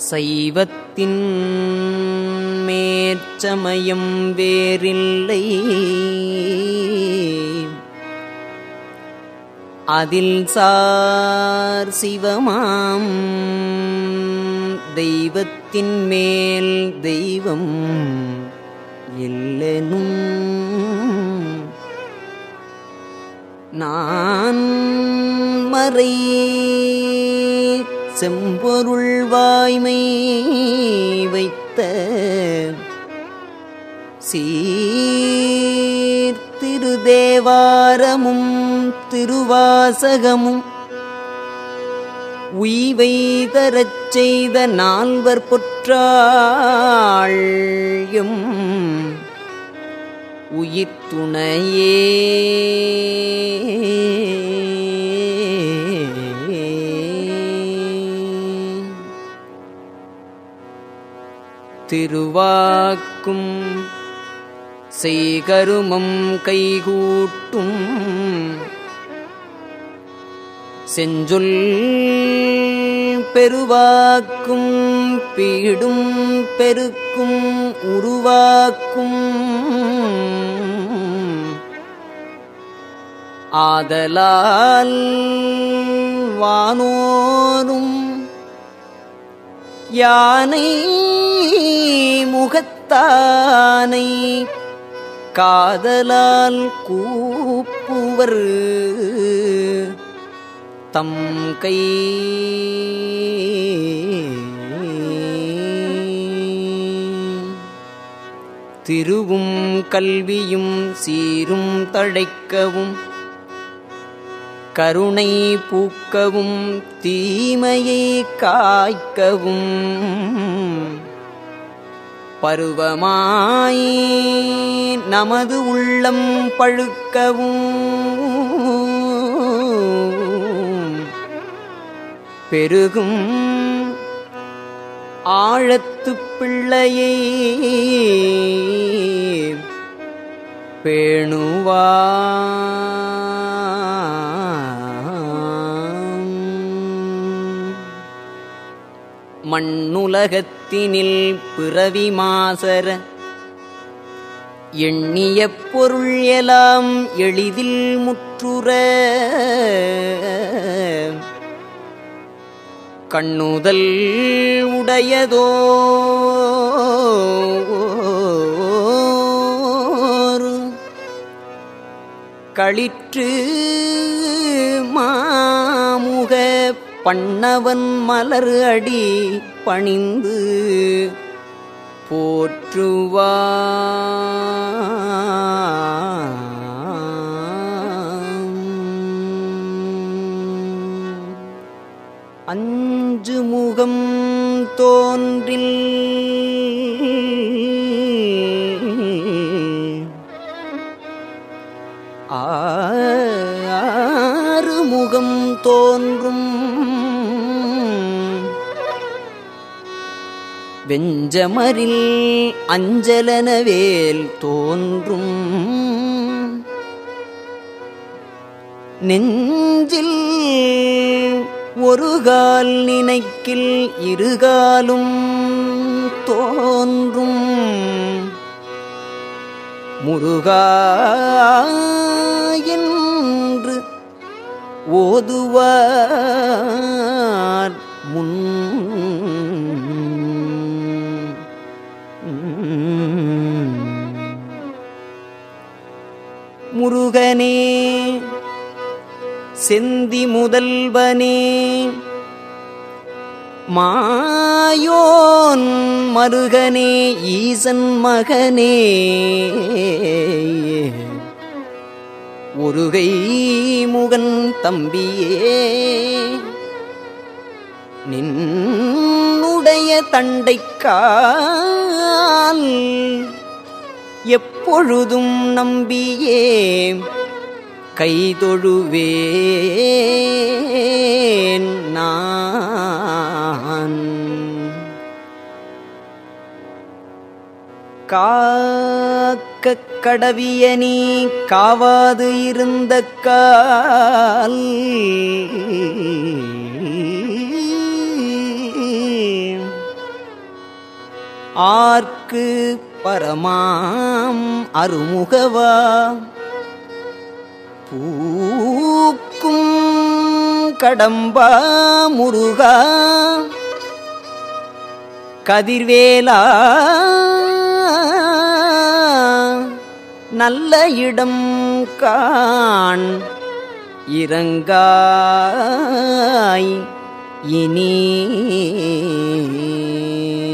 சைவத்தின் மேற்சமயம் வேறில்லை அதில் சார் சிவமாம் தெய்வத்தின் மேல் தெய்வம் இல்லெனும் நான் மறை செம்பொருள் வாய்மை வைத்த சீர்திருதேவாரமும் திருவாசகமும் உய்வை தரச் செய்த நால்வர் பொற்றாள்யும் உயிர் துணையே திருவாக்கும் செய்கருமம் கைகூட்டும் செஞ்சொல் பெருவாக்கும் பீடும் பெருக்கும் உருவாக்கும் ஆதலால் வானோரும் யானை முகத்தானை காதலால் கூப்புவர் தம் கை திருவும் கல்வியும் சீரும் தழைக்கவும் கருணை பூக்கவும் தீமையை காய்க்கவும் பருவமாய் நமது உள்ளம் பழுக்கவும் பெருகும் ஆழத்துப் பிள்ளையை பேணுவாம் மண்ணுலகத்தினில் பிறவி மாசர எண்ணிய பொருள் எல்லாம் எளிதில் முற்றுற கண்ணுதல் உடையதோ களிற்று மாமுக பண்ணவன் மலர் அடி பணிந்து போற்றுவாம் அஞ்சு முகம் தோன்றில் ஆறு முகம் தோன்றும் வெஞ்சமரில் அஞ்சலனவேல் தோன்றும் நெஞ்சில் ஒரு கால் நினைக்கில் இருகாலும் தோன்றும் முருகா என்று ஓதுவார் முன் முருகனே செந்தி முதல்வனே மாயோன் மருகனே ஈசன் மகனே ஒருகை முகன் தம்பியே நின்னுடைய தண்டைக்கால் எப்பொழுதும் நம்பியே கைதொழுவேன் நான் காக்க கடவிய நீ காவாது இருந்த கால் ஆர்க்கு பரமாம் அருமுகவா பூக்கும் கடம்பா முருகா கதிர்வேலா நல்ல இடம் காண் இறங்காய் இனி